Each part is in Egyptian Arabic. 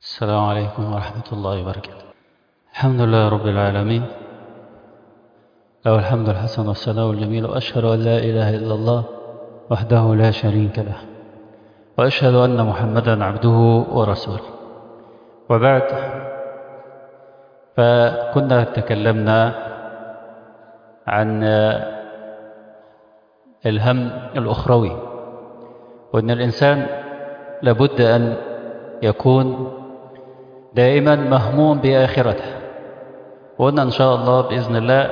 السلام عليكم ورحمة الله وبركاته الحمد لله رب العالمين له الحمد الحسن والثناء الجميل وأشهد أن لا إله إلا الله وحده لا شريك له وأشهد أن محمدا عبده ورسوله وبعد فكنا تكلمنا عن الهم الأخروي وأن الإنسان لابد أن يكون دائما مهموم بآخرته وأن إن شاء الله بإذن الله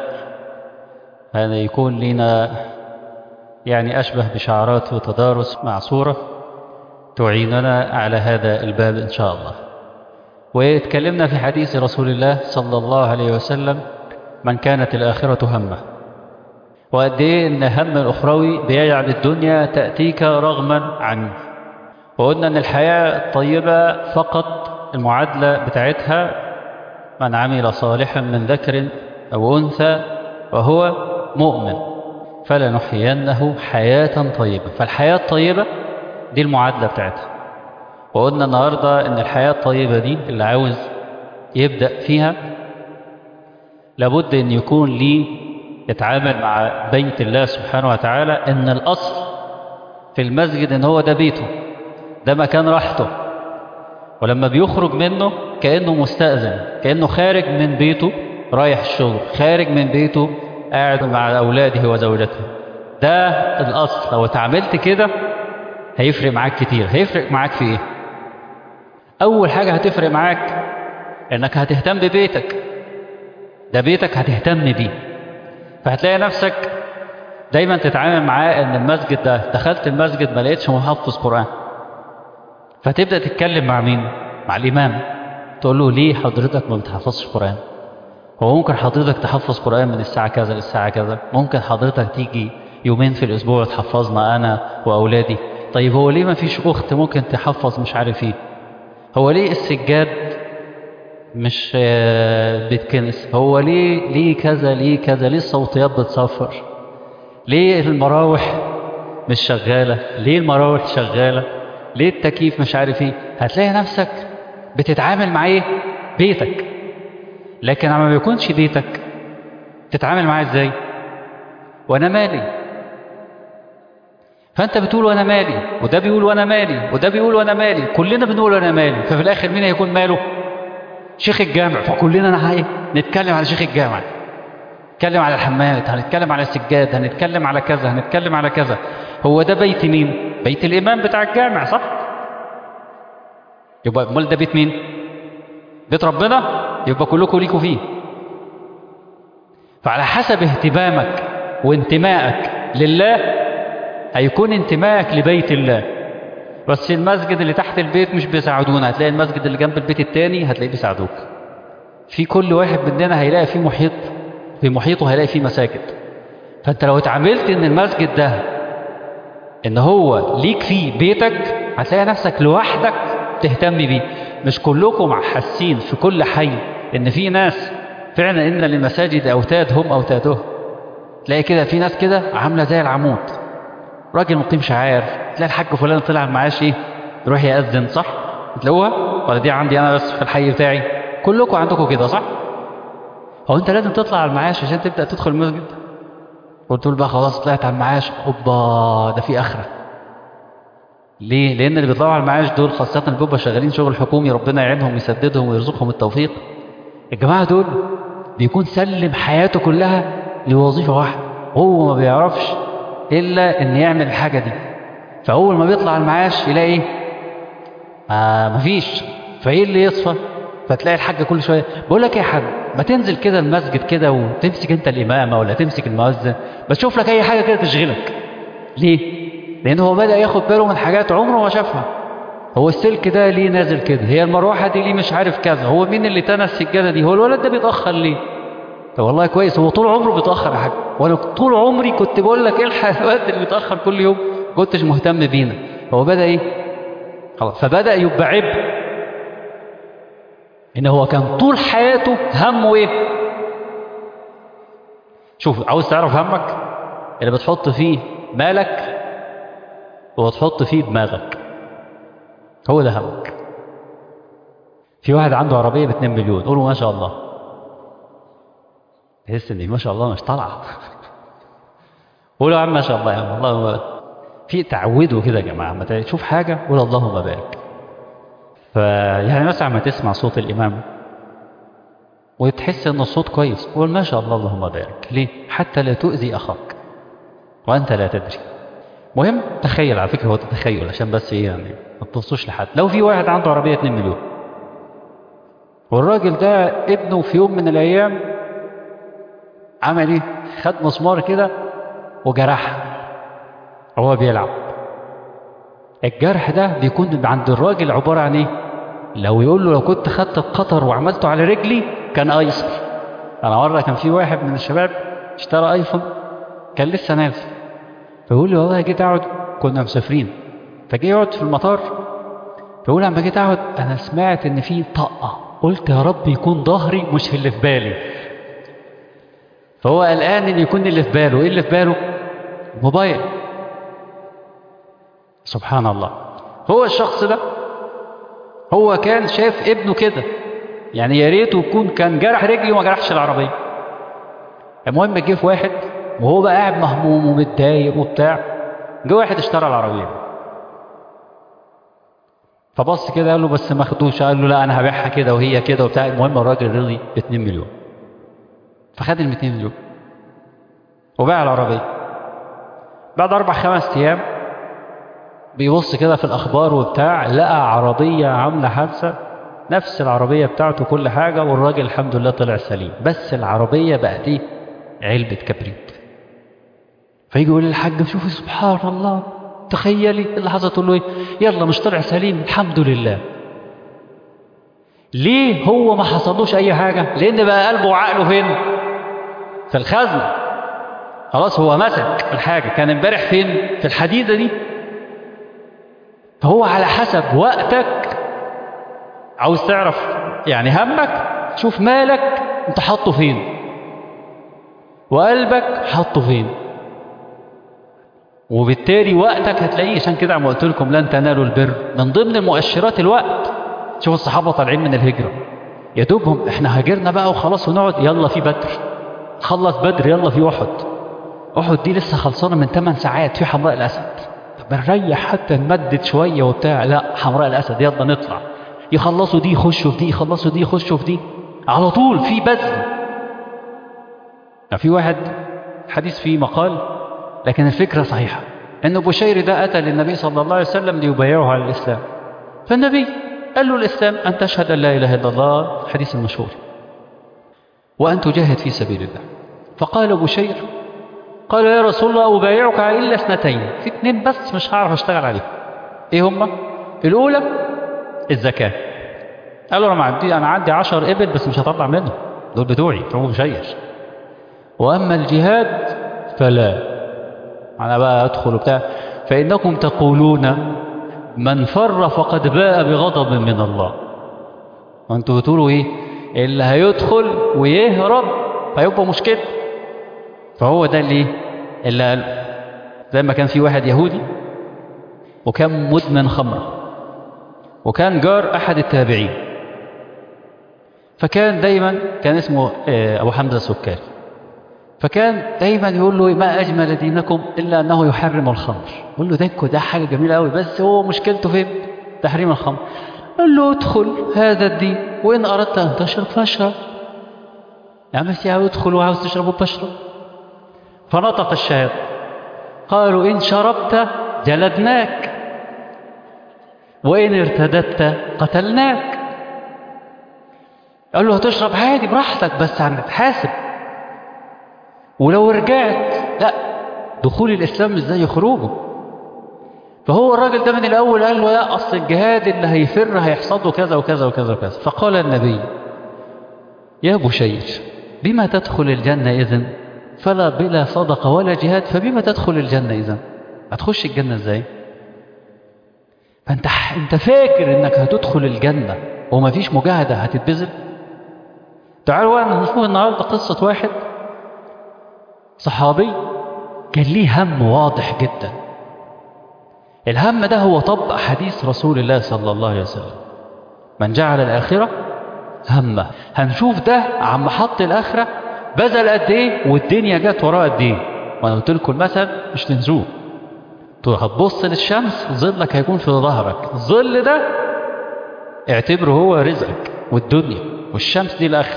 هذا يكون لنا يعني أشبه بشعارات وتدارس مع صورة تعيننا على هذا الباب إن شاء الله ويتكلمنا في حديث رسول الله صلى الله عليه وسلم من كانت الآخرة همه وقد إيه إن هم الأخروي بيجعل الدنيا تأتيك رغما عنه وقلنا إن الحياة الطيبة فقط المعادلة بتاعتها من عمل صالحا من ذكر أو أنثى وهو مؤمن فلنحيينه حياة طيبة فالحياة الطيبة دي المعادلة بتاعتها وقلنا النهاردة إن الحياة الطيبة دي اللي عاوز يبدأ فيها لابد أن يكون ليه يتعامل مع بيت الله سبحانه وتعالى إن الأصل في المسجد إن هو ده بيته ده مكان راحته ولما بيخرج منه كأنه مستأذن كأنه خارج من بيته رايح الشغل خارج من بيته قاعد مع أولاده وزوجته ده الأصل لو اتعاملت كده هيفرق معاك كتير هيفرق معاك في ايه أول حاجة هتفرق معاك إنك هتهتم ببيتك ده بيتك هتهتم بيه فهتلاقي نفسك دايما تتعامل معاه ان المسجد ده دخلت المسجد ما لقيتش محفظ قرآن فتبدأ تتكلم مع مين مع الإمام تقول له ليه حضرتك ما بتحفظش قرآن هو ممكن حضرتك تحفظ قرآن من الساعة كذا للساعة كذا ممكن حضرتك تيجي يومين في الأسبوع تحفظنا أنا وأولادي طيب هو ليه ما فيش أخت ممكن تحفظ مش عارف ايه هو ليه السجاد مش بيتكنس هو ليه ليه كذا ليه كذا ليه الصوتيات بتصفر ليه المراوح مش شغالة ليه المراوح شغالة ليه التكييف مش عارف ايه هتلاقي نفسك بتتعامل مع ايه بيتك لكن لما ما بيكونش بيتك تتعامل معاه ازاي وانا مالي فانت بتقول وانا مالي وده بيقول وانا مالي وده بيقول وانا مالي كلنا بنقول وانا مالي ففي الاخر مين هيكون ماله شيخ الجامع فكلنا انا نتكلم على شيخ الجامع نتكلم على الحمامات هنتكلم على السجاد هنتكلم على كذا هنتكلم على كذا هو ده بيت مين بيت الامام بتاع الجامع صح يبقى امال ده بيت مين بيت ربنا يبقى كلكم ليكوا فيه فعلى حسب اهتمامك وانتمائك لله هيكون انتمائك لبيت الله بس المسجد اللي تحت البيت مش بيساعدونا هتلاقي المسجد اللي جنب البيت التاني هتلاقيه بيساعدوك في كل واحد مننا هيلاقي فيه محيط في محيطه هيلاقي فيه مساجد فانت لو اتعاملت ان المسجد ده ان هو ليك فيه بيتك هتلاقي نفسك لوحدك تهتم بيه مش كلكم حاسين في كل حي ان في ناس فعلا ان للمساجد اوتاد هم اوتادهم تلاقي كده في ناس كده عامله زي العمود راجل مقيم شعائر تلاقي الحاج فلان طلع المعاش ايه يروح يأذن صح تلاقوها ولا دي عندي انا بس في الحي بتاعي كلكم عندكم كده صح هو انت لازم تطلع على المعاش عشان تبدأ تدخل المسجد قلت له بقى خلاص طلعت على المعاش اوبا ده في اخره ليه لان اللي بيطلعوا على المعاش دول خاصه اللي بيبقوا شغالين شغل حكومي ربنا يعينهم ويسددهم ويرزقهم التوفيق الجماعه دول بيكون سلم حياته كلها لوظيفه واحده هو ما بيعرفش الا ان يعمل الحاجه دي فاول ما بيطلع المعاش يلاقي ايه آه مفيش فايه اللي يصفى فتلاقي الحاج كل شويه بقول لك ايه يا حاج ما تنزل كده المسجد كده وتمسك انت الامامه ولا تمسك المؤذن بس شوف لك اي حاجه كده تشغلك ليه لان هو بدا ياخد باله من حاجات عمره ما شافها هو السلك ده ليه نازل كده هي المروحه دي ليه مش عارف كذا هو مين اللي تنى السجاده دي هو الولد ده بيتاخر ليه طب والله كويس هو طول عمره بيتاخر يا حاج وانا طول عمري كنت بقول لك الحق الواد اللي بيتاخر كل يوم كنتش مهتم بينا هو بدا ايه خلاص فبدا يبقى عبء ان هو كان طول حياته همه ايه شوف عاوز تعرف همك اللي بتحط فيه مالك وتحط فيه دماغك هو ده همك في واحد عنده عربيه ب 2 مليون قولوا ما شاء الله تحس ان ما شاء الله مش طالعه قولوا يا عم ما شاء الله يا عم الله في تعودوا كده يا جماعه ما تشوف حاجه قول اللهم بارك فيعني مثلا ما تسمع صوت الامام وتحس ان الصوت كويس قول ما شاء الله اللهم بارك ليه حتى لا تؤذي اخاك وانت لا تدري مهم تخيل على فكره هو تتخيل عشان بس ايه يعني ما تبصوش لحد لو في واحد عنده عربيه 2 مليون والراجل ده ابنه في يوم من الايام عمل ايه خد مسمار كده وجرحها وهو بيلعب الجرح ده بيكون عند الراجل عباره عن ايه لو يقول له لو كنت خدت القطر وعملته على رجلي كان ايسر انا مره كان في واحد من الشباب اشترى ايفون كان لسه نازل فيقول لي والله جيت اقعد كنا مسافرين فجي يقعد في المطار فيقول لما جيت اقعد انا سمعت ان في طقه قلت يا رب يكون ظهري مش في اللي في بالي فهو قلقان ان يكون اللي في باله ايه اللي في باله موبايل سبحان الله هو الشخص ده هو كان شاف ابنه كده يعني يا ريته يكون كان جرح رجلي وما جرحش العربيه المهم جه في واحد وهو بقى قاعد مهموم ومتضايق وبتاع جه واحد اشترى العربيه فبص كده قال له بس ما خدوش قال له لا انا هبيعها كده وهي كده وبتاع المهم الراجل رضي ب 2 مليون فخد ال 200 مليون وباع العربيه بعد اربع خمس ايام بيبص كده في الاخبار وبتاع لقى عربيه عامله حادثه نفس العربيه بتاعته كل حاجه والراجل الحمد لله طلع سليم بس العربيه بقت ايه علبه كبريت فيجي يقول للحاج شوفي سبحان الله تخيلي اللي حصل تقول له ايه يلا مش طلع سليم الحمد لله ليه هو ما حصلوش اي حاجه لان بقى قلبه وعقله فين في الخزنه خلاص هو مسك الحاجه كان امبارح فين في الحديده دي فهو على حسب وقتك عاوز تعرف يعني همك شوف مالك انت حاطه فين وقلبك حاطه فين وبالتالي وقتك هتلاقيه عشان كده عم قلت لكم لن تنالوا البر من ضمن المؤشرات الوقت شوف الصحابه طالعين من الهجره يا دوبهم احنا هاجرنا بقى وخلاص ونقعد يلا في بدر خلص بدر يلا في احد احد دي لسه خلصانه من 8 ساعات في حمراء الاسد طب نريح حتى نمدد شويه وبتاع لا حمراء الاسد يلا نطلع يخلصوا دي يخشوا في دي يخلصوا دي يخشوا في دي على طول في بذل في واحد حديث فيه مقال لكن الفكرة صحيحة أن بشير ده أتى للنبي صلى الله عليه وسلم ليبايعه على الإسلام فالنبي قال له الإسلام أن تشهد أن لا إله إلا الله الحديث المشهور وأن تجاهد في سبيل الله فقال بشير قال يا رسول الله أبايعك على إلا اثنتين في اثنين بس مش هعرف أشتغل عليهم إيه هما؟ الأولى الزكاة قال له أنا عندي أنا عندي 10 إبل بس مش هطلع منهم دول بتوعي بتوع بشير وأما الجهاد فلا أنا بقى أدخل وبتاع فإنكم تقولون من فر فقد باء بغضب من الله وأنتوا بتقولوا إيه اللي هيدخل ويهرب هيبقى مشكلة فهو ده اللي اللي قال زي ما كان في واحد يهودي وكان مدمن خمرة وكان جار أحد التابعين فكان دايما كان اسمه أبو حمزة السكري فكان دايما يقول له ما أجمل دينكم إلا أنه يحرم الخمر يقول له دينكم ده حاجة جميلة قوي بس هو مشكلته فين تحريم الخمر قال له ادخل هذا الدين وإن أردت أن تشرب فاشرب يا بس يا ادخل وعاوز تشرب بشرب فنطق الشهادة قالوا إن شربت جلدناك وإن ارتدت قتلناك قال له هتشرب عادي براحتك بس هنتحاسب ولو رجعت لا دخول الإسلام مش زي خروجه فهو الراجل ده من الأول قال له لا أصل الجهاد اللي هيفر هيحصل له كذا وكذا وكذا وكذا فقال النبي يا بشير بما تدخل الجنة إذن فلا بلا صدقة ولا جهاد فبما تدخل الجنة إذن هتخش الجنة إزاي فأنت أنت فاكر إنك هتدخل الجنة وما فيش مجاهدة هتتبذل تعالوا بقى نشوف النهارده قصة واحد صحابي كان ليه هم واضح جدا الهم ده هو طبق حديث رسول الله صلى الله عليه وسلم من جعل الآخرة همه هنشوف ده عم حط الاخره بذل قد ايه والدنيا جت وراه قد ايه وانا قلت لكم المثل مش تنسوه هتبص للشمس ظلك هيكون في ظهرك الظل ده اعتبره هو رزقك والدنيا والشمس دي الاخره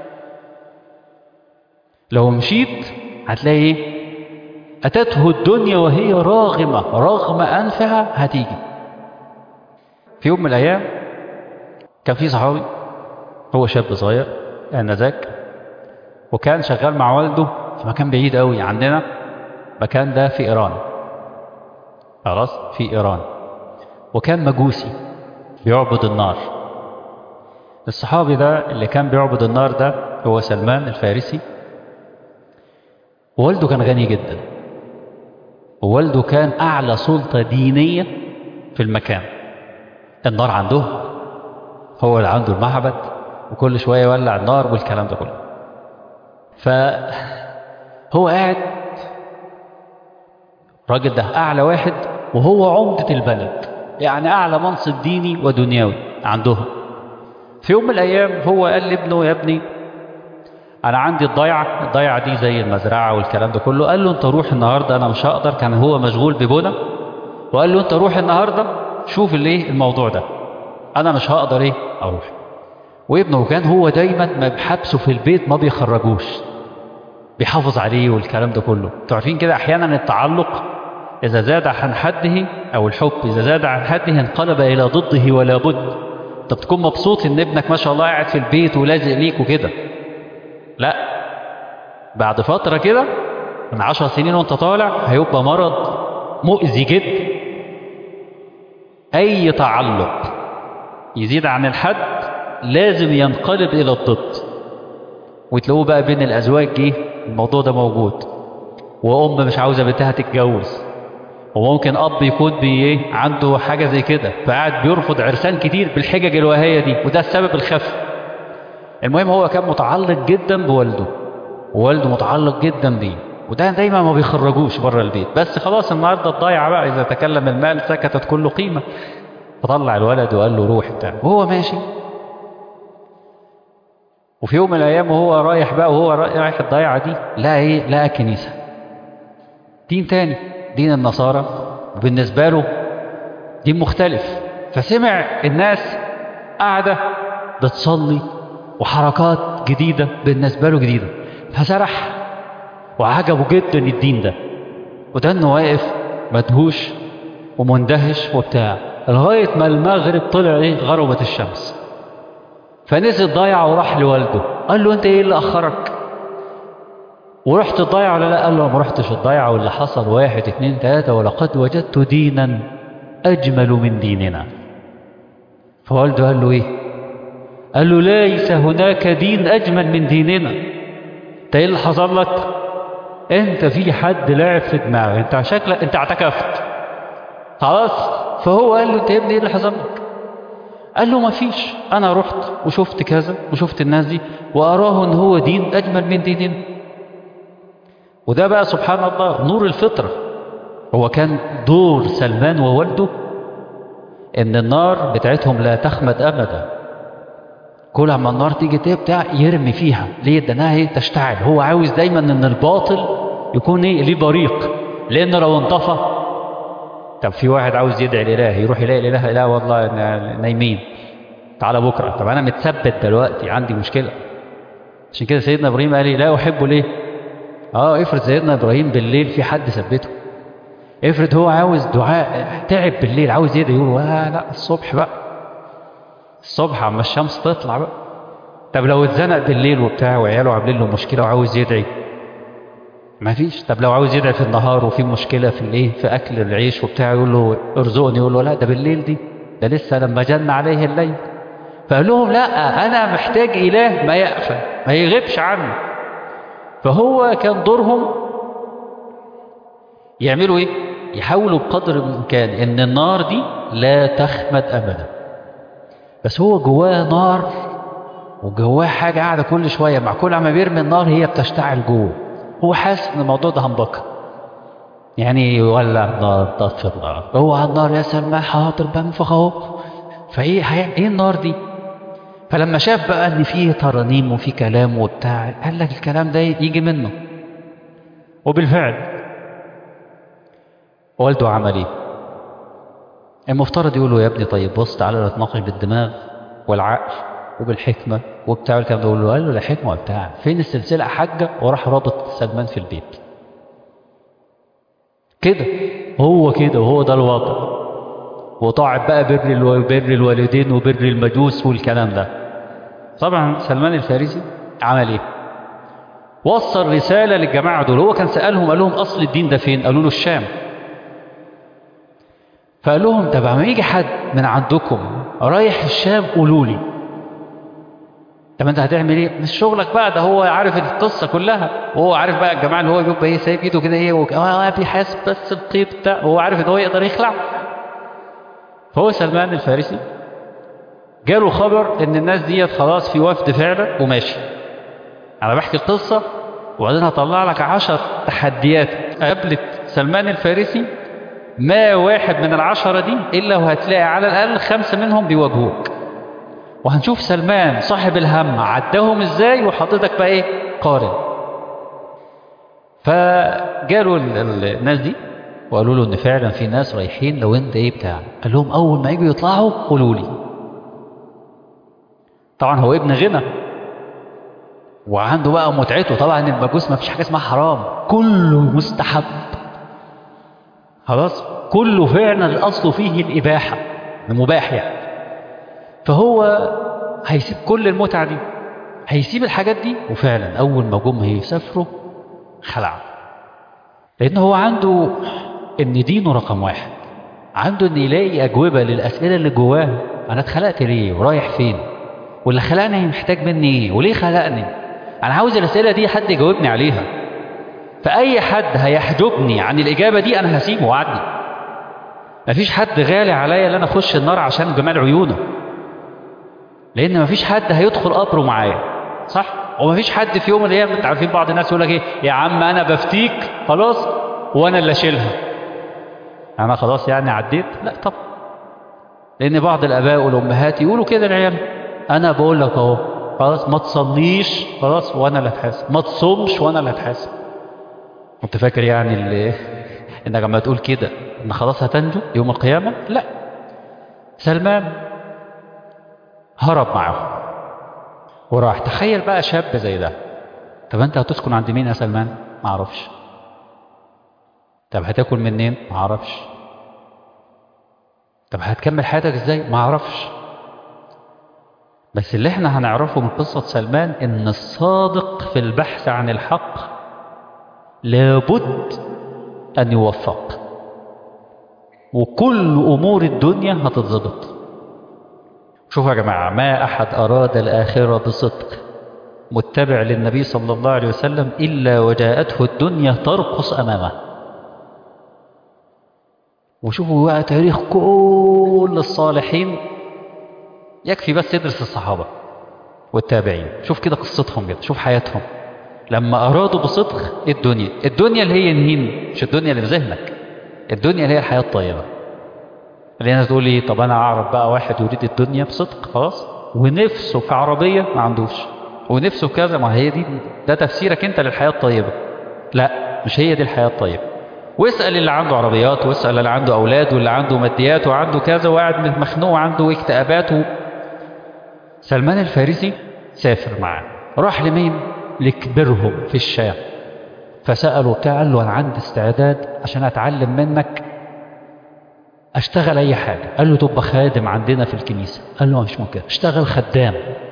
لو مشيت هتلاقي ايه اتته الدنيا وهي راغمه رغم انفها هتيجي في يوم من الايام كان في صحابي هو شاب صغير انذاك وكان شغال مع والده في مكان بعيد قوي عننا مكان ده في ايران خلاص في ايران وكان مجوسي بيعبد النار الصحابي ده اللي كان بيعبد النار ده هو سلمان الفارسي ووالده كان غني جدا ووالده كان اعلى سلطه دينيه في المكان النار عنده هو اللي عنده المعبد وكل شويه يولع النار والكلام ده كله فهو قاعد الراجل ده اعلى واحد وهو عمده البلد يعني اعلى منصب ديني ودنيوي عندهم في يوم من الايام هو قال لابنه يا ابني انا عندي الضيعه الضيعه دي زي المزرعه والكلام ده كله قال له انت روح النهارده انا مش هقدر كان هو مشغول ببنى وقال له انت روح النهارده شوف الايه الموضوع ده انا مش هقدر ايه اروح وابنه كان هو دايما ما بحبسه في البيت ما بيخرجوش بيحافظ عليه والكلام ده كله انتوا عارفين كده احيانا التعلق اذا زاد عن حده او الحب اذا زاد عن حده انقلب الى ضده ولا بد انت بتكون مبسوط ان ابنك ما شاء الله قاعد في البيت ولازق ليك وكده لا بعد فترة كده من عشر سنين وانت طالع هيبقى مرض مؤذي جدا أي تعلق يزيد عن الحد لازم ينقلب إلى الضد وتلاقوه بقى بين الأزواج جه الموضوع ده موجود وأم مش عاوزة بنتها تتجوز وممكن أب يكون بي عنده حاجة زي كده فقاعد بيرفض عرسان كتير بالحجج الوهية دي وده السبب الخفي المهم هو كان متعلق جدا بوالده ووالده متعلق جدا بيه وده دايما ما بيخرجوش بره البيت بس خلاص النهارده الضايع بقى اذا تكلم المال سكتت كل قيمه فطلع الولد وقال له روح بتاع وهو ماشي وفي يوم من الايام وهو رايح بقى وهو رايح الضيعه دي لقى ايه لقى كنيسه دين تاني دين النصارى وبالنسبه له دين مختلف فسمع الناس قاعده بتصلي وحركات جديدة بالنسبة له جديدة فسرح وعجبه جدا الدين ده وده انه واقف مدهوش ومندهش وبتاع لغاية ما المغرب طلع ايه غربت الشمس فنزل ضايع وراح لوالده قال له انت ايه اللي اخرك ورحت الضيعة ولا لا قال له ما رحتش الضيعة واللي حصل واحد اتنين تلاتة ولقد وجدت دينا أجمل من ديننا فوالده قال له ايه قال له ليس هناك دين أجمل من ديننا انت ايه اللي حصل لك انت في حد لعب في دماغك انت شكلك انت اعتكفت خلاص فهو قال له انت يا ابني ايه اللي حصل لك قال له ما فيش انا رحت وشفت كذا وشفت الناس دي واراه ان هو دين اجمل من ديننا وده بقى سبحان الله نور الفطره هو كان دور سلمان ووالده ان النار بتاعتهم لا تخمد ابدا كل ما النار تيجي تبتاع يرمي فيها ليه ده انها ايه تشتعل هو عاوز دايما ان الباطل يكون ايه ليه بريق لان لو انطفى طب في واحد عاوز يدعي الاله يروح يلاقي الاله لا والله نايمين تعالى بكره طب انا متثبت دلوقتي عندي مشكله عشان كده سيدنا ابراهيم قال لي لا احبه ليه اه افرض سيدنا ابراهيم بالليل في حد ثبته افرض هو عاوز دعاء تعب بالليل عاوز يدعي يقول لا لا الصبح بقى الصبح عما الشمس تطلع بقى طب لو اتزنق بالليل وبتاع وعياله عاملين له مشكله وعاوز يدعي ما فيش طب لو عاوز يدعي في النهار وفي مشكله في الايه في اكل العيش وبتاع يقول له ارزقني يقول له لا ده بالليل دي ده لسه لما جن عليه الليل فقال لهم لا انا محتاج اله ما يقفل ما يغيبش عني فهو كان دورهم يعملوا ايه يحاولوا بقدر الامكان ان النار دي لا تخمد ابدا بس هو جواه نار وجواه حاجه قاعده كل شويه مع كل ما بيرمي النار هي بتشتعل جوه هو حاسس ان الموضوع ده همبكه يعني يولع النار طفي النار هو على النار يا سلمان حاضر بنفخ اهو فايه هيعمل ايه النار دي فلما شاف بقى ان فيه ترانيم وفي كلام وبتاع قال لك الكلام ده يجي منه وبالفعل والده عمل ايه المفترض يقول له يا ابني طيب بص تعالى نتناقش بالدماغ والعقل وبالحكمة وبتاع الكلام ده له قال له لا حكمة وبتاع فين السلسلة يا حاجة وراح رابط سلمان في البيت كده هو كده وهو ده الوضع وطاعة بقى بر الو... بر الوالدين وبر المجوس والكلام ده طبعا سلمان الفارسي عمل ايه وصل رسالة للجماعة دول هو كان سألهم قال لهم أصل الدين ده فين قالوا له الشام فقال لهم طب ما يجي حد من عندكم رايح الشام قولوا لي طب انت هتعمل ايه مش شغلك بقى ده هو عارف القصه كلها وهو عارف بقى الجماعه اللي هو بيبقى ايه سايب ايده كده ايه وك... اه بيحاسب بس القيد بتاع هو عارف ان هو يقدر يخلع فهو سلمان الفارسي جاله خبر ان الناس ديت خلاص في وفد فعلا وماشي انا بحكي القصه وبعدين هطلع لك عشر تحديات قابلت سلمان الفارسي ما واحد من العشرة دي إلا وهتلاقي على الأقل خمسة منهم بيواجهوك وهنشوف سلمان صاحب الهم عداهم ازاي وحضرتك بقى ايه قارن فجالوا الناس دي وقالوا له ان فعلا في ناس رايحين لو انت ايه بتاع قال لهم اول ما يجوا يطلعوا قولوا لي طبعا هو ابن غنى وعنده بقى متعته طبعا المجوس ما فيش حاجه اسمها حرام كله مستحب خلاص كله فعلا الاصل فيه الاباحه المباح يعني فهو هيسيب كل المتعه دي هيسيب الحاجات دي وفعلا اول ما جم هيسافروا خلع لان هو عنده ان دينه رقم واحد عنده ان يلاقي اجوبه للاسئله اللي جواه انا اتخلقت ليه ورايح فين واللي خلقني محتاج مني ايه وليه خلقني انا عاوز الاسئله دي حد يجاوبني عليها فاي حد هيحجبني عن الاجابه دي انا هسيبه وعدي مفيش حد غالي عليا ان انا اخش النار عشان جمال عيونه لان مفيش حد هيدخل قبره معايا صح ومفيش حد في يوم من الايام انت عارفين بعض الناس يقول لك ايه يا عم انا بفتيك خلاص وانا اللي اشيلها انا خلاص يعني عديت لا طب لان بعض الاباء والامهات يقولوا كده للعيال انا بقول لك اهو خلاص ما تصليش خلاص وانا اللي هتحاسب ما تصومش وانا اللي هتحاسب كنت فاكر يعني اللي انك لما تقول كده ان خلاص هتنجو يوم القيامه لا سلمان هرب معه وراح تخيل بقى شاب زي ده طب انت هتسكن عند مين يا سلمان ما اعرفش طب هتاكل منين ما اعرفش طب هتكمل حياتك ازاي ما اعرفش بس اللي احنا هنعرفه من قصة سلمان ان الصادق في البحث عن الحق لابد ان يوفق وكل امور الدنيا هتتظبط شوفوا يا جماعة ما أحد أراد الآخرة بصدق متبع للنبي صلى الله عليه وسلم إلا وجاءته الدنيا ترقص أمامه وشوفوا بقى تاريخ كل الصالحين يكفي بس يدرس الصحابة والتابعين شوف كده قصتهم كده شوف حياتهم لما أرادوا بصدق الدنيا الدنيا اللي هي مين مش الدنيا اللي في ذهنك الدنيا اللي هي الحياة الطيبة اللي الناس تقول لي طب انا اعرف بقى واحد يريد الدنيا بصدق خلاص ونفسه في عربيه ما عندوش ونفسه كذا ما هي دي ده تفسيرك انت للحياه الطيبه لا مش هي دي الحياه الطيبه واسال اللي عنده عربيات واسال اللي عنده اولاد واللي عنده ماديات وعنده كذا وقاعد مخنوق وعنده اكتئابات و... سلمان الفارسي سافر معاه راح لمين لكبرهم في الشام فسأله بتاع قال له أنا عندي استعداد عشان أتعلم منك اشتغل اي حاجة قال له تبقى خادم عندنا في الكنيسة قال له مش ممكن اشتغل خدام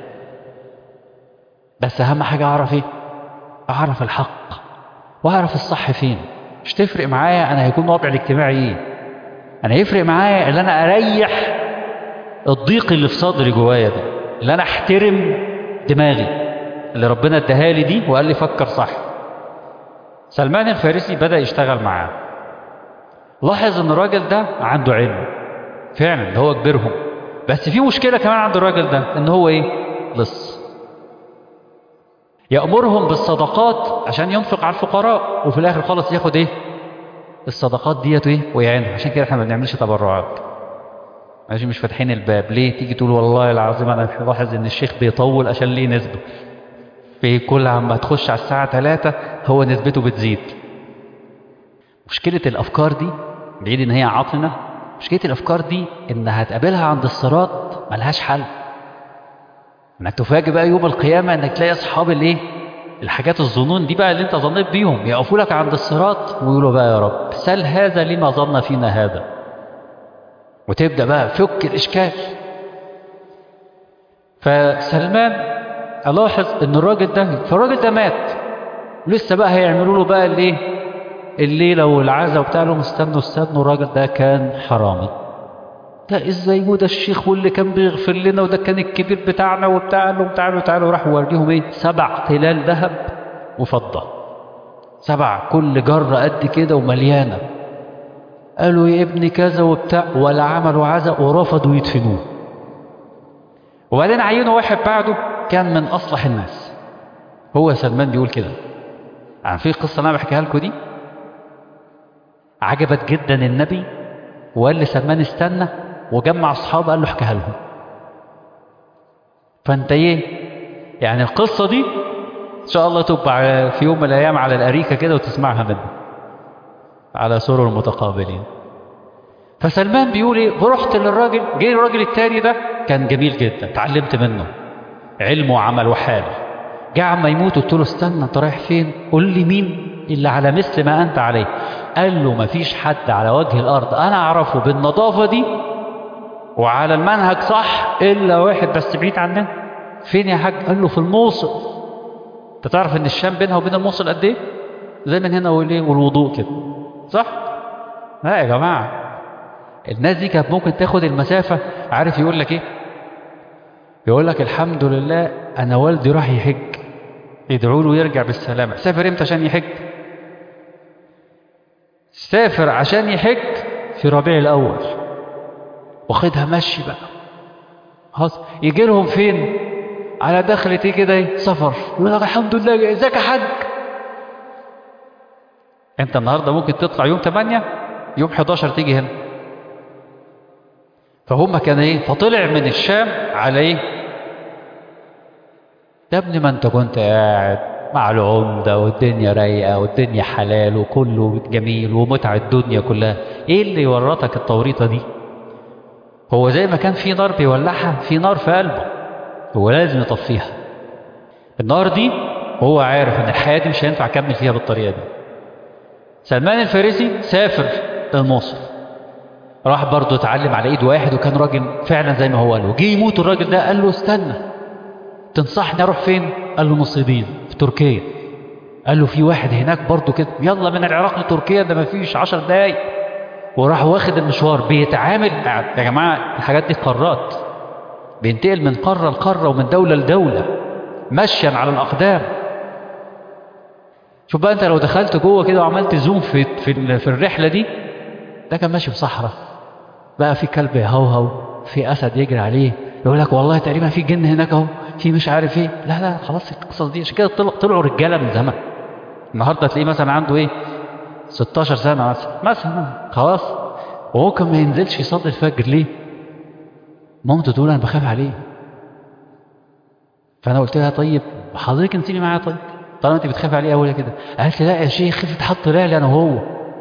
بس اهم حاجة اعرف ايه اعرف الحق واعرف الصح فين مش تفرق معايا انا هيكون وضعي الاجتماعي ايه انا يفرق معايا ان انا اريح الضيق اللي في صدري جوايا ده اللي انا احترم دماغي اللي ربنا اداها لي دي وقال لي فكر صح سلمان الفارسي بدأ يشتغل معاه لاحظ ان الراجل ده عنده علم فعلا اللي هو كبيرهم بس في مشكله كمان عند الراجل ده ان هو ايه لص يأمرهم بالصدقات عشان ينفق على الفقراء وفي الاخر خالص ياخد ايه الصدقات ديت ايه ويعينها عشان كده احنا ما بنعملش تبرعات ماشي مش فاتحين الباب ليه تيجي تقول والله العظيم انا ملاحظ ان الشيخ بيطول عشان ليه نسبه في كل عما تخش على الساعه 3 هو نسبته بتزيد مشكله الافكار دي بعيد ان هي عاطنه مشكله الافكار دي ان هتقابلها عند الصراط ملهاش حل انك تفاجئ بقى يوم القيامه انك تلاقي اصحاب الايه الحاجات الظنون دي بقى اللي انت ظنيت بيهم يقفوا لك عند الصراط ويقولوا بقى يا رب سل هذا لما ظن فينا هذا وتبدا بقى فك الاشكال فسلمان الاحظ ان الراجل ده فالراجل ده مات لسه بقى هيعملوا له بقى الايه الليله والعزا وبتاع لهم استنوا استنوا الراجل ده كان حرامي ده ازاي وده الشيخ واللي كان بيغفر لنا وده كان الكبير بتاعنا وبتاع قال لهم تعالوا تعالوا راح وريهم ايه سبع تلال ذهب وفضه سبع كل جره قد كده ومليانه قالوا يا ابني كذا وبتاع ولا عملوا عزا ورفضوا يدفنوه وبعدين عينوا واحد بعده كان من اصلح الناس هو سلمان بيقول كده عن في قصه انا بحكيها لكم دي عجبت جدا النبي وقال لسلمان استنى وجمع اصحابه قال له احكيها لهم فانت ايه يعني القصه دي ان شاء الله تبقى في يوم من الايام على الاريكه كده وتسمعها منه على سرر متقابلين فسلمان بيقول ايه فرحت للراجل جه الراجل التاني ده كان جميل جدا اتعلمت منه علم وعمل وحال جه عما يموت قلت له استنى انت رايح فين قول لي مين اللي على مثل ما انت عليه قال له مفيش حد على وجه الارض انا اعرفه بالنظافه دي وعلى المنهج صح الا واحد بس بعيد عننا فين يا حاج قال له في الموصل انت تعرف ان الشام بينها وبين الموصل قد ايه زي من هنا والايه والوضوء كده صح لا يا جماعه الناس دي كانت ممكن تاخد المسافه عارف يقول لك ايه يقول لك الحمد لله انا والدي راح يحج يدعوا له يرجع بالسلامه سافر امتى عشان يحج سافر عشان يحج في ربيع الاول واخدها مشي بقى خلاص يجي لهم فين على دخلة ايه كده ايه سفر يقول لك الحمد لله ازيك يا حاج انت النهارده ممكن تطلع يوم 8 يوم 11 تيجي هنا فهم كان ايه فطلع من الشام على ايه يا ابني ما انت كنت قاعد مع العمدة والدنيا رايقة والدنيا حلال وكله جميل ومتع الدنيا كلها ايه اللي يورطك التوريطة دي هو زي ما كان في نار بيولعها في نار في قلبه هو لازم يطفيها النار دي هو عارف ان الحياة دي مش هينفع اكمل فيها بالطريقة دي سلمان الفارسي سافر الموصل راح برضه اتعلم على ايد واحد وكان راجل فعلا زي ما هو قال له جه يموت الراجل ده قال له استنى تنصحني اروح فين قال له نصيبين في تركيا قال له في واحد هناك برضه كده يلا من العراق لتركيا ده ما فيش عشر دقايق وراح واخد المشوار بيتعامل يا جماعه الحاجات دي قارات بينتقل من قاره لقاره ومن دوله لدوله مشيا على الاقدام شوف بقى انت لو دخلت جوه كده وعملت زوم في في في الرحله دي ده كان ماشي في صحراء بقى في كلب يهوهو في اسد يجري عليه يقول لك والله تقريبا في جن هناك اهو في مش عارف ايه لا لا خلاص القصص دي عشان كده طلع طلعوا رجاله من زمان النهارده تلاقيه مثلا عنده ايه 16 سنه مثلا مثلا خلاص وهو كان ما ينزلش يصلي الفجر ليه؟ مامته تقول انا بخاف عليه فانا قلت لها طيب حضرتك انزلي معايا طيب طالما انت بتخافي عليه اول كده قالت لي لا يا شيخ خفت حط رجلي انا وهو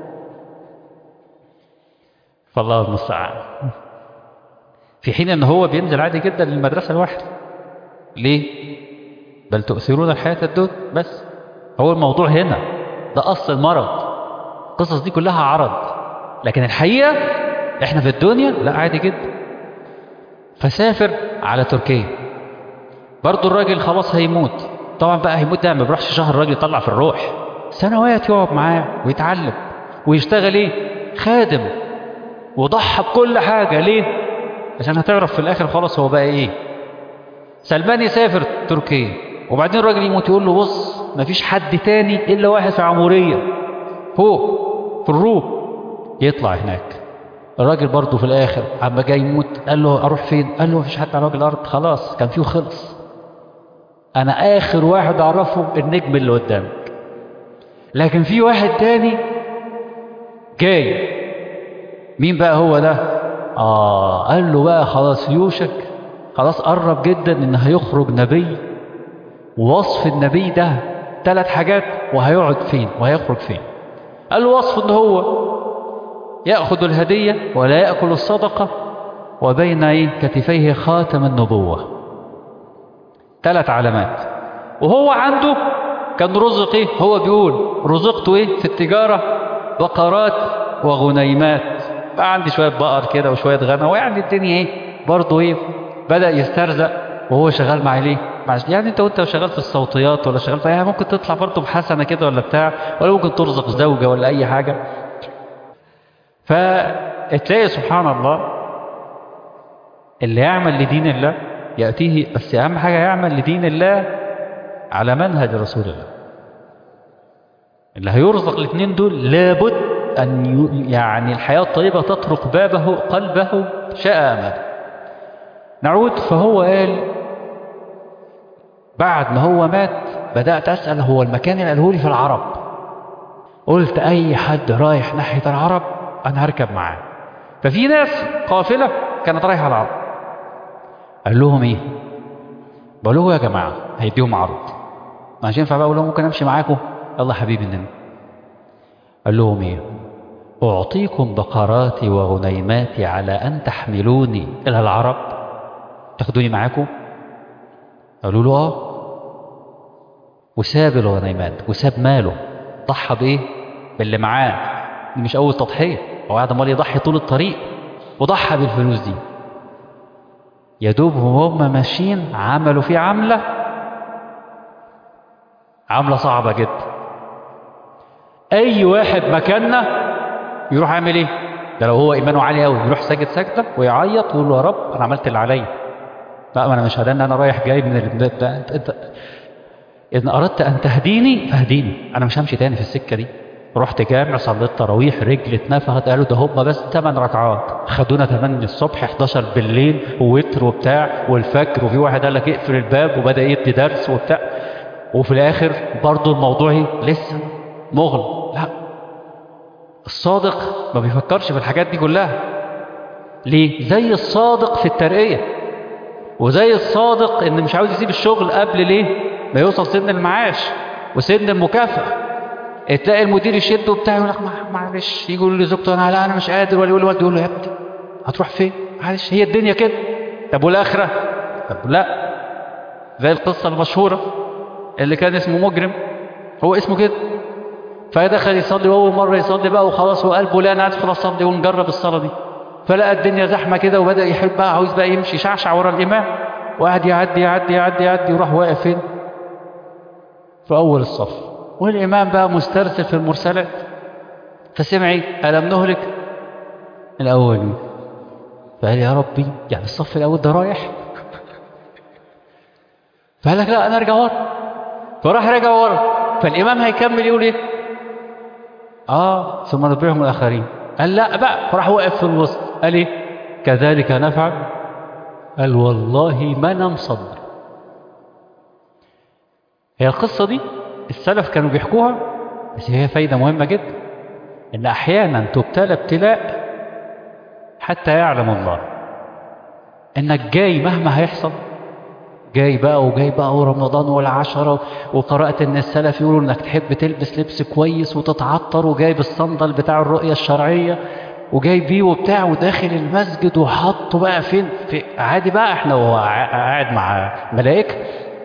فالله المستعان في حين ان هو بينزل عادي جدا للمدرسه لوحده ليه بل تؤثرون الحياه الدنيا بس هو الموضوع هنا ده اصل المرض القصص دي كلها عرض لكن الحقيقه احنا في الدنيا لا عادي جدا فسافر على تركيا برضه الراجل خلاص هيموت طبعا بقى هيموت ده ما بيروحش شهر الراجل يطلع في الروح سنوات يقعد معاه ويتعلم ويشتغل ايه خادم وضحى بكل حاجه ليه عشان هتعرف في الاخر خلاص هو بقى ايه سلمان يسافر تركيا وبعدين الراجل يموت يقول له بص مفيش حد تاني الا واحد في عموريه فوق في الروم يطلع هناك الراجل برضه في الاخر عما جاي يموت قال له اروح فين قال له مفيش حد على وجه الارض خلاص كان فيه خلص انا اخر واحد اعرفه النجم اللي قدامك لكن في واحد تاني جاي مين بقى هو ده آه قال له بقى خلاص يوشك خلاص قرب جدا إن هيخرج نبي ووصف النبي ده ثلاث حاجات وهيقعد فين وهيخرج فين قال له وصف إن هو يأخذ الهدية ولا يأكل الصدقة وبين إيه كتفيه خاتم النبوة ثلاث علامات وهو عنده كان رزق ايه هو بيقول رزقت ايه في التجارة بقرات وغنيمات بقى عندي شوية بقر كده وشوية غنم ويعني الدنيا ايه برضه ايه بدأ يسترزق وهو شغال مع ليه مع يعني انت وانت شغال في الصوتيات ولا شغال في يعني ممكن تطلع برضه بحسنة كده ولا بتاع ولا ممكن ترزق زوجة ولا اي حاجة فتلاقي سبحان الله اللي يعمل لدين الله يأتيه بس أهم حاجة يعمل لدين الله على منهج رسول الله اللي هيرزق الاثنين دول لابد أن ي... يعني الحياة الطيبة تطرق بابه قلبه شاء أمد نعود فهو قال بعد ما هو مات بدأت أسأل هو المكان اللي قاله لي في العرب قلت أي حد رايح ناحية العرب أنا هركب معاه ففي ناس قافلة كانت رايحة العرب قال لهم ايه بقول لهم يا جماعه هيديهم عرض مش ينفع بقى اقول لهم ممكن امشي معاكم يلا حبيبي النبي قال لهم ايه اعطيكم بقراتي وغنيماتي على ان تحملوني الى العرب تاخدوني معاكم قالوا له اه وساب الغنيمات وساب ماله ضحى بايه باللي معاه دي مش اول تضحيه هو قاعد امال يضحي طول الطريق وضحى بالفلوس دي يا دوب وهم ماشيين عملوا فيه عملة عملة صعبة جدا أي واحد مكاننا يروح عامل إيه؟ ده لو هو إيمانه عالي أوي يروح ساجد سجدة ويعيط ويقول له يا رب أنا عملت اللي عليا لا ما أنا مش هدان أنا رايح جاي من ال... ده أنت أنت إن أردت أن تهديني فاهديني أنا مش همشي تاني في السكة دي رحت جامع صليت تراويح رجل اتنفخت قالوا ده هم بس 8 ركعات خدونا 8 الصبح 11 بالليل ووتر وبتاع والفجر وفي واحد قال لك اقفل الباب وبدا يدي درس وبتاع وفي الاخر برضه الموضوع ايه لسه مغلق لا الصادق ما بيفكرش في الحاجات دي كلها ليه زي الصادق في الترقيه وزي الصادق ان مش عاوز يسيب الشغل قبل ليه ما يوصل سن المعاش وسن المكافاه تلاقي المدير يشد وبتاع يقول لك معلش يجي يقول لزوجته انا لا انا مش قادر ولا يقول لوالده يقول له يا ابني هتروح فين؟ معلش هي الدنيا كده طب والاخره؟ طب لا زي القصه المشهوره اللي كان اسمه مجرم هو اسمه كده فدخل يصلي واول مره يصلي بقى وخلاص وقلبه لا انا ادخل اصلي ونجرب الصلاه دي فلقى الدنيا زحمه كده وبدا يحب بقى عاوز بقى يمشي شعشع ورا الامام وقعد يعدي يعدي يعدي يعدي وراح واقف فين؟ في اول الصف والإمام بقى مسترسل في المرسلات فسمع ايه ألم نهلك الأول فقال يا ربي يعني الصف الأول ده رايح فقال لك لا أنا أرجع ورا فراح رجع ورا فالإمام هيكمل يقول إيه آه ثم نتبعهم الآخرين قال لا بقى فراح واقف في الوسط قال إيه كذلك نفعل قال والله ما نم صدر هي القصة دي السلف كانوا بيحكوها بس هي فايدة مهمة جدا إن أحيانا تبتلى ابتلاء حتى يعلم الله إنك جاي مهما هيحصل جاي بقى وجاي بقى ورمضان والعشرة وقرأت إن السلف يقولوا إنك تحب تلبس لبس كويس وتتعطر وجايب الصندل بتاع الرؤية الشرعية وجاي بيه وبتاع وداخل المسجد وحطه بقى فين في عادي بقى احنا وهو قاعد مع ملائكه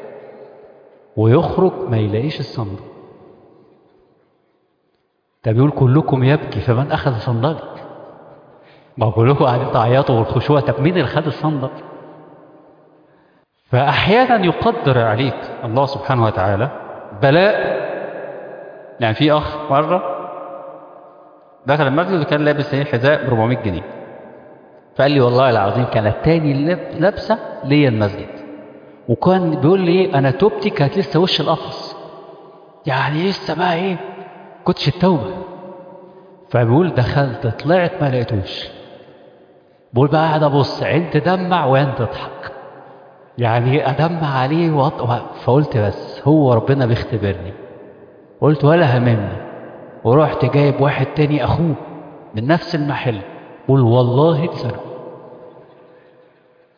ويخرج ما يلاقيش الصندوق ده بيقول كلكم يبكي فمن أخذ صندلك ما هو كلكم قاعدين تعيطوا والخشوع طب مين اللي خد الصندوق فأحيانا يقدر عليك الله سبحانه وتعالى بلاء يعني في أخ مرة دخل المسجد وكان لابس ايه حذاء ب 400 جنيه فقال لي والله العظيم كانت تاني لابسه ليا المسجد وكان بيقول لي ايه انا توبتي كانت لسه وش القفص يعني لسه بقى ايه كنتش التوبه فبيقول دخلت طلعت ما لقيتوش بقول بقى قاعد ابص عين تدمع وعين تضحك يعني ادمع عليه وأط... فقلت بس هو ربنا بيختبرني قلت ولا هممني ورحت جايب واحد تاني اخوه من نفس المحل قول والله اتسرق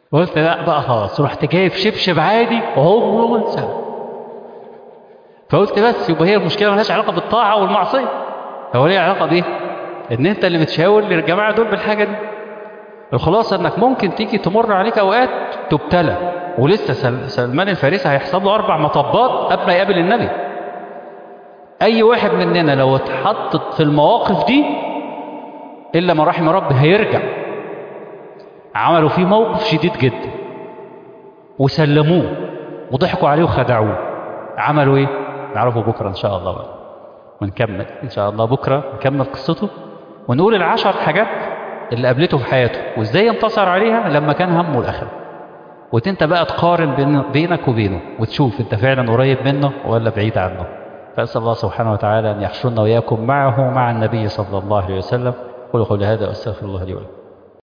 قلت لا بقى خلاص رحت جايب شبشب عادي وعمره ما انساه فقلت بس يبقى هي المشكله مالهاش علاقه بالطاعه والمعصيه هو ليه علاقه بايه؟ ان انت اللي بتشاور للجماعه دول بالحاجه دي الخلاصه انك ممكن تيجي تمر عليك اوقات تبتلى ولسه سل- سلمان الفارسي هيحصل له اربع مطبات قبل ما يقابل النبي اي واحد مننا لو اتحطت في المواقف دي الا ما رحم ربي هيرجع عملوا فيه موقف شديد جدا وسلموه وضحكوا عليه وخدعوه عملوا ايه نعرفه بكره ان شاء الله بقى ونكمل ان شاء الله بكره نكمل قصته ونقول العشر حاجات اللي قابلته في حياته وازاي انتصر عليها لما كان همه الاخره وانت بقى تقارن بين بينك وبينه وتشوف انت فعلا قريب منه ولا بعيد عنه فاسال الله سبحانه وتعالى ان يحشرنا واياكم معه مع النبي صلى الله عليه وسلم قولوا قولي هذا واستغفر الله لي ولكم